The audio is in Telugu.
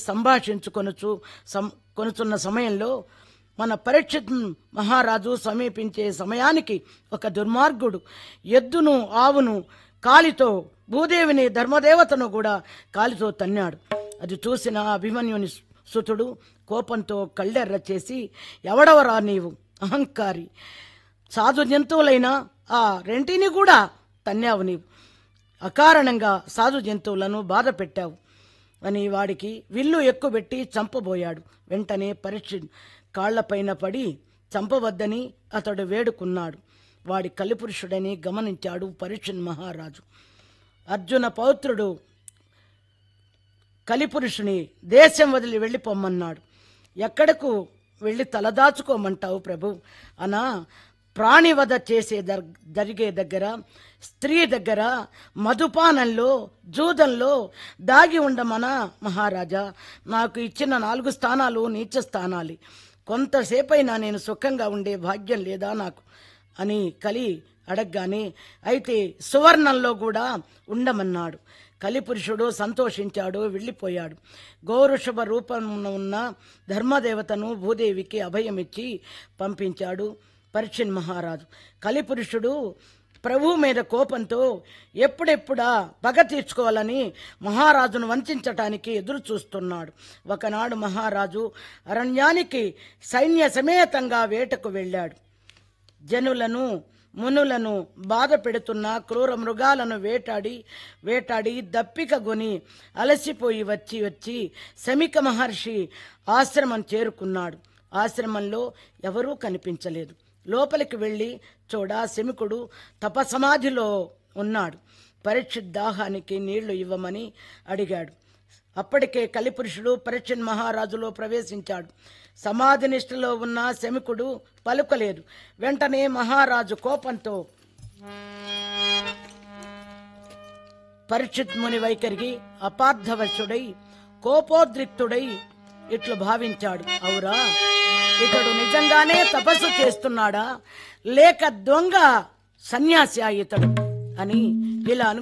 సంభాషించుకొనుచు సం కొనుచున్న సమయంలో మన పరీక్షిత్ మహారాజు సమీపించే సమయానికి ఒక దుర్మార్గుడు ఎద్దును ఆవును కాలితో భూదేవిని ధర్మదేవతను కూడా కాలితో తన్నాడు అది చూసిన అభిమన్యుని సుతుడు కోపంతో కళ్ళెర్ర చేసి ఎవడవరా నీవు అహంకారి సాధు జంతువులైన ఆ రెంటిని కూడా తన్నావు నీవు అకారణంగా సాధు జంతువులను బాధ పెట్టావు అని వాడికి విల్లు ఎక్కుబెట్టి చంపబోయాడు వెంటనే పరీక్ష కాళ్లపైన పడి చంపవద్దని అతడు వేడుకున్నాడు వాడి కలిపురుషుడని గమనించాడు పరీక్షణ్ మహారాజు అర్జున పౌత్రుడు కలిపురుషుని దేశం వదిలి వెళ్ళిపోమ్మన్నాడు ఎక్కడకు వెళ్ళి తలదాచుకోమంటావు ప్రభు అనా ప్రాణివధ చేసే దర్ జరిగే దగ్గర స్త్రీ దగ్గర మధుపానంలో జూదంలో దాగి ఉండమనా మహారాజా నాకు ఇచ్చిన నాలుగు స్థానాలు నీచ స్థానాలు కొంతసేపైనా నేను సుఖంగా ఉండే భాగ్యం లేదా నాకు అని కలి అడగగానే అయితే సువర్ణంలో కూడా ఉండమన్నాడు కలిపురుషుడు సంతోషించాడు వెళ్ళిపోయాడు గౌరషభ రూపమున ఉన్న ధర్మదేవతను భూదేవికి అభయమిచ్చి పంపించాడు పరీక్షణ్ మహారాజు కలిపురుషుడు ప్రభు మీద కోపంతో ఎప్పుడెప్పుడా పగ తీర్చుకోవాలని మహారాజును వంచటానికి ఎదురు చూస్తున్నాడు ఒకనాడు మహారాజు అరణ్యానికి సైన్య సమేతంగా వేటకు వెళ్ళాడు జనులను మునులను బాధ పెడుతున్న క్రూర మృగాలను వేటాడి వేటాడి దప్పిక గొని అలసిపోయి వచ్చి వచ్చి శమిక మహర్షి ఆశ్రమం చేరుకున్నాడు ఆశ్రమంలో ఎవరూ కనిపించలేదు లోపలికి వెళ్ళి చూడ శమికుడు తపసమాధిలో ఉన్నాడు పరీక్ష దాహానికి నీళ్లు ఇవ్వమని అడిగాడు అప్పటికే కలిపురుషుడు పరీక్షణ్ మహారాజులో ప్రవేశించాడు సమాధి నిష్ఠలో ఉన్న శమికుడు పలుకలేదు వెంటనే మహారాజు కోపంతో పరీక్షిత్ ముని వైఖరికి అపార్థవశుడై కోపోద్రిక్తుడై ఇట్లు భావించాడు అవురా ఇతడు నిజంగానే తపస్సు చేస్తున్నాడా లేక దొంగ సన్యాసి ఇతడు అని ఇలా అను